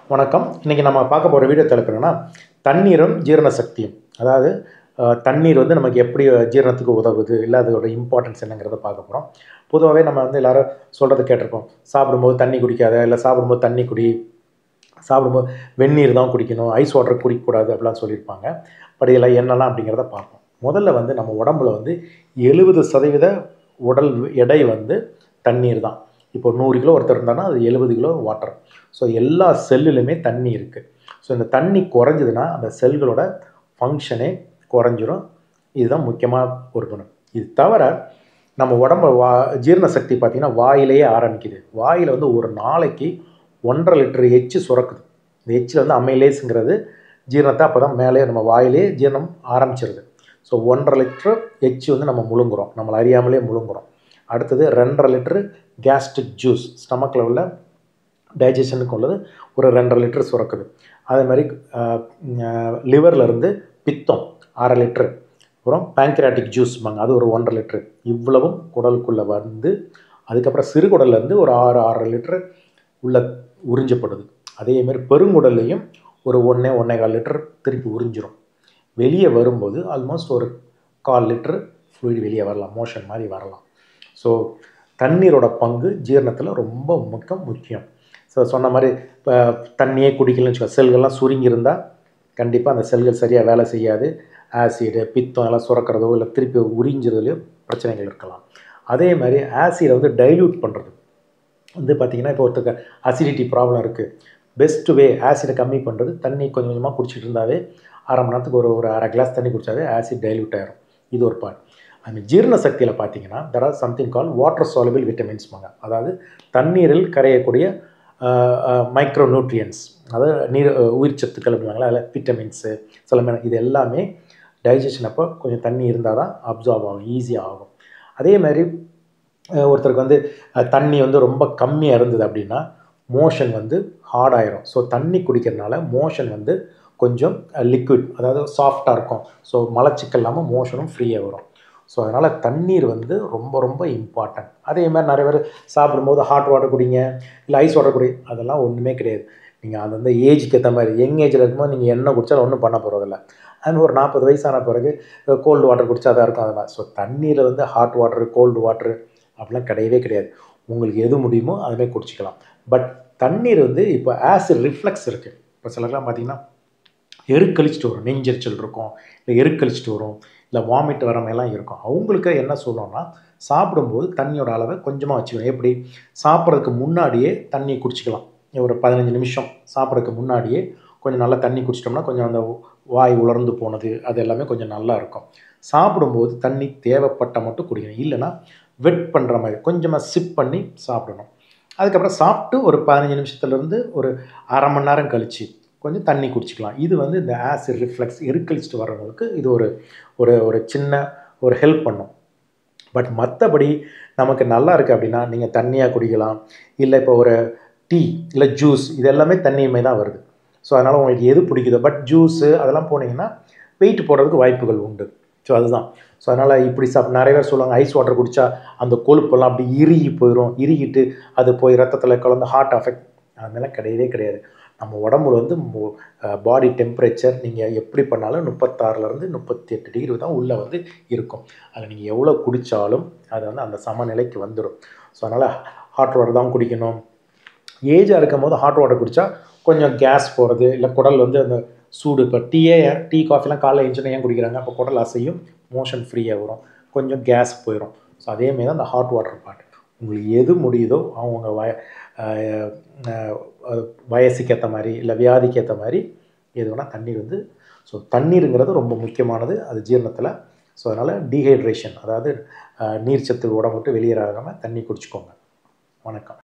வணக்கம் இன்றைக்கி நம்ம பார்க்க போகிற வீடியோ தலைப்பு என்னன்னா தண்ணீரும் ஜீரண சக்தியும் அதாவது அஹ், தண்ணீர் வந்து நமக்கு எப்படி ஜீரணத்துக்கு உதவுது இல்லை அதோட இம்பார்ட்டன்ஸ் என்னங்கிறத பார்க்க போகிறோம் பொதுவாகவே நம்ம வந்து எல்லாரும் சொல்கிறத கேட்டிருப்போம் சாப்பிடும்போது தண்ணி குடிக்காத இல்லை சாப்பிடும்போது தண்ணி குடி சாப்பிடும்போது வெந்நீர் தான் குடிக்கணும் ஐஸ் வாட்டர் குடிக்கக்கூடாது அப்படிலாம் சொல்லியிருப்பாங்க பட் இதெல்லாம் என்னெல்லாம் அப்படிங்கிறத பார்ப்போம் முதல்ல வந்து நம்ம உடம்புல வந்து எழுபது சதவீத உடல் எடை வந்து தண்ணீர் தான் இப்போ நூறு கிலோ ஒருத்தர் இருந்தாங்கன்னா அது எழுபது கிலோ வாட்டர் ஸோ எல்லா செல்லுலையுமே தண்ணி இருக்குது ஸோ இந்த தண்ணி குறைஞ்சதுன்னா அந்த செல்களோட ஃபங்க்ஷனே குறைஞ்சிரும் இதுதான் முக்கியமாக ஒரு குணம் இது தவிர நம்ம உடம்பு வா ஜீரண சக்தி பார்த்திங்கன்னா வாயிலேயே ஆரம்பிக்குது வாயில் வந்து ஒரு நாளைக்கு ஒன்றரை லிட்டர் எச்சு சுரக்குது இந்த எச்சில் வந்து அமைலேஸுங்கிறது ஜீரணத்தை அப்போ தான் மேலே நம்ம வாயிலே ஜீரணம் ஆரம்பிச்சிருது ஸோ ஒன்றரை லிட்டர் எச்சு வந்து நம்ம முழுங்குறோம் நம்மளை அறியாமலே முழுங்குறோம் அடுத்தது ரெண்டரை லிட்டரு கேஸ்ட்ரிக் ஜூஸ் ஸ்டமக்கில் உள்ள டைஜஷனுக்கு உள்ளது ஒரு ரெண்டரை லிட்டர் சுரக்குது அதே மாதிரி லிவரில் இருந்து பித்தம் அரை லிட்ரு அப்புறம் பேங்க்ராட்டிக் ஜூஸ்பாங்க அது ஒரு ஒன்றரை லிட்ரு இவ்வளவும் குடலுக்குள்ளே வந்து அதுக்கப்புறம் சிறுகுடல்லேருந்து ஒரு ஆறு ஆறரை லிட்ரு உள்ள உறிஞ்சப்படுது அதே மாதிரி பெருங்குடல்லையும் ஒரு ஒன்றே ஒன்றே கால் லிட்டர் திருப்பி உறிஞ்சிரும் வெளியே வரும்போது ஆல்மோஸ்ட் ஒரு கால் லிட்டர் fluid வெளியே வரலாம் மோஷன் மாதிரி வரலாம் ஸோ தண்ணீரோட பங்கு ஜீரணத்தில் ரொம்ப முக்கியம் முக்கியம் ஸோ சொன்ன மாதிரி இப்போ தண்ணியே குடிக்கலன்னு வச்சுக்கோ செல்கள்லாம் சுருங்கியிருந்தால் கண்டிப்பாக அந்த செல்கள் சரியாக வேலை செய்யாது ஆசிடு பித்தம் எல்லாம் சுரக்கிறதோ இல்லை திருப்பி உறிஞ்சுறதுலையோ பிரச்சனைகள் இருக்கலாம் அதே மாதிரி ஆசிடை வந்து டைல்யூட் பண்ணுறது வந்து பார்த்திங்கன்னா இப்போ ஒருத்தருக்கு அசிடிட்டி ப்ராப்ளம் இருக்குது பெஸ்ட் வே ஆசிடை கம்மி பண்ணுறது தண்ணி கொஞ்சம் கொஞ்சமாக குடிச்சிட்டு இருந்தாவே அரை மணி நேரத்துக்கு ஒரு ஒரு அரை கிளாஸ் தண்ணி குடித்தாவே ஆசிட் டைல்யூட் ஆயிரும் இது ஒரு பார்ட் அந்த ஜீரண சக்தியில் பார்த்தீங்கன்னா there are something call water soluble விட்டமின்ஸ்பாங்க அதாவது தண்ணீரில் கரையக்கூடிய மைக்ரோ நியூட்ரியன்ஸ் அதாவது நீர் அஹ், உயிர் சத்துக்கள் அப்படிவாங்களா அதில் விட்டமின்ஸு சில மீன் இது எல்லாமே டைஜஷன் அப்போ கொஞ்சம் தண்ணி இருந்தால் தான் அப்சார்ப் ஆகும் ஈஸியாக ஆகும் அதே மாதிரி அஹ், ஒருத்தருக்கு வந்து அஹ், தண்ணி வந்து ரொம்ப கம்மியாக இருந்தது அப்படின்னா மோஷன் வந்து ஹார்ட் ஆயிரும் ஸோ தண்ணி குடிக்கிறதுனால மோஷன் வந்து கொஞ்சம் லிக்விட் அதாவது சாஃப்டாக இருக்கும் ஸோ மலச்சிக்கல் இல்லாமல் மோஷனும் ஃப்ரீயாக வரும் ஸோ அதனால் தண்ணீர் வந்து ரொம்ப ரொம்ப இம்பார்ட்டன்ட் அதே மாதிரி நிறைய பேர் சாப்பிடும்போது ஹாட் வாட்டர் குடிங்க இல்லை ஐஸ் வாட்டர் குடி அதெல்லாம் ஒன்றுமே கிடையாது நீங்கள் அந்தந்த ஏஜுக்கு ஏற்ற மாதிரி யங் ஏஜில் இருக்கும்போது நீங்கள் என்ன குடித்தாலும் ஒன்றும் பண்ண போகிறதில்ல அது ஒரு நாற்பது வயசான பிறகு கோல்டு வாட்டர் குடித்தா தான் இருக்கும் அதெல்லாம் ஸோ தண்ணியில் வந்து ஹாட் வாட்டர் கோல்டு வாட்டர் அப்படிலாம் கிடையவே கிடையாது உங்களுக்கு எது முடியுமோ அதுமாதிரி குடிச்சிக்கலாம் பட் தண்ணீர் வந்து இப்போ ஆசிட் ரிஃப்ளெக்ஸ் இருக்குது இப்போ சிலர்லாம் பார்த்தீங்கன்னா எருக்கழிச்சிட்டு வரும் நெஞ்செரிச்சல் இருக்கும் இல்லை எருக்கழிச்சிட்டு வரும் இல்லை வாமிட் வர மாதிரிலாம் இருக்கும் அவங்களுக்கு என்ன சொல்லணும்னா சாப்பிடும்போது தண்ணியோட அளவை கொஞ்சமாக வச்சுக்கணும் எப்படி சாப்பிட்றதுக்கு முன்னாடியே தண்ணி குடிச்சிக்கலாம் ஒரு பதினஞ்சு நிமிஷம் சாப்பிட்றதுக்கு முன்னாடியே கொஞ்சம் நல்லா தண்ணி குடிச்சிட்டோம்னா கொஞ்சம் அந்த வாய் உலர்ந்து போனது அது எல்லாமே கொஞ்சம் நல்லா இருக்கும் சாப்பிடும்போது தண்ணி தேவைப்பட்ட மட்டும் குடிக்கணும் இல்லைன்னா வெட் பண்ணுற மாதிரி கொஞ்சமாக சிப் பண்ணி சாப்பிடணும் அதுக்கப்புறம் சாப்பிட்டு ஒரு பதினஞ்சு நிமிஷத்துலேருந்து ஒரு அரை மணி நேரம் கழித்து கொஞ்சம் தண்ணி குடிச்சிக்கலாம் இது வந்து இந்த ஆசிட் ரிஃப்ளெக்ஸ் எருக்கழிச்சிட்டு வர்றவங்களுக்கு இது ஒரு ஒரு ஒரு சின்ன ஒரு ஹெல்ப் பண்ணும் பட் மற்றபடி நமக்கு நல்லா இருக்குது அப்படின்னா நீங்கள் தண்ணியாக குடிக்கலாம் இல்லை இப்போ ஒரு டீ இல்லை ஜூஸ் இது எல்லாமே தண்ணியுமே தான் வருது ஸோ அதனால் உங்களுக்கு எது பிடிக்குதோ பட் ஜூஸு அதெல்லாம் போனீங்கன்னா வெயிட் போடுறதுக்கு வாய்ப்புகள் உண்டு ஸோ அதுதான் ஸோ அதனால் இப்படி சாப் நிறைய பேர் சொல்லுவாங்க ஐஸ் வாட்டர் குடித்தா அந்த கொழுப்பெல்லாம் அப்படி இறுகி போயிடும் இறுகிட்டு அது போய் ரத்தத்தில் கலந்து ஹார்ட் அஃபெக்ட் அதெல்லாம் கிடையவே கிடையாது நம்ம உடம்புல வந்து பாடி டெம்பரேச்சர் நீங்கள் எப்படி பண்ணாலும் முப்பத்தாறுலேருந்து முப்பத்தி எட்டு டிகிரி தான் உள்ளே வந்து இருக்கும் அதில் நீங்கள் எவ்வளோ குடித்தாலும் அது வந்து அந்த சமநிலைக்கு வந்துடும் ஸோ அதனால் ஹாட் வாட்டர் தான் குடிக்கணும் ஏஜாக இருக்கும் போது ஹாட் வாட்டர் குடித்தா கொஞ்சம் கேஸ் போகிறது இல்லை குடல் வந்து அந்த சூடு இப்போ டீயே டீ காஃபிலாம் காலைல எழுந்துச்சுன்னா ஏன் குடிக்கிறாங்க அப்போ குடல் அசையும் மோஷன் ஃப்ரீயாக வரும் கொஞ்சம் கேஸ் போயிடும் ஸோ அதேமாரி தான் அந்த ஹாட் வாட்டர் பார்ட் உங்களுக்கு எது முடியுதோ அவங்க வய அஹ் அஹ் வயசுக்கு ஏற்ற மாதிரி இல்லை வியாதிக்கு ஏற்ற மாதிரி எது வேணால் தண்ணீர் வந்து ஸோ தண்ணீருங்கிறது ரொம்ப முக்கியமானது அது ஜீரணத்தில் ஸோ அதனால் டீஹைட்ரேஷன் அதாவது அஹ் நீர்ச்சத்து உடம்பு விட்டு வெளியேறாகாமல் தண்ணி குடிச்சிக்கோங்க வணக்கம்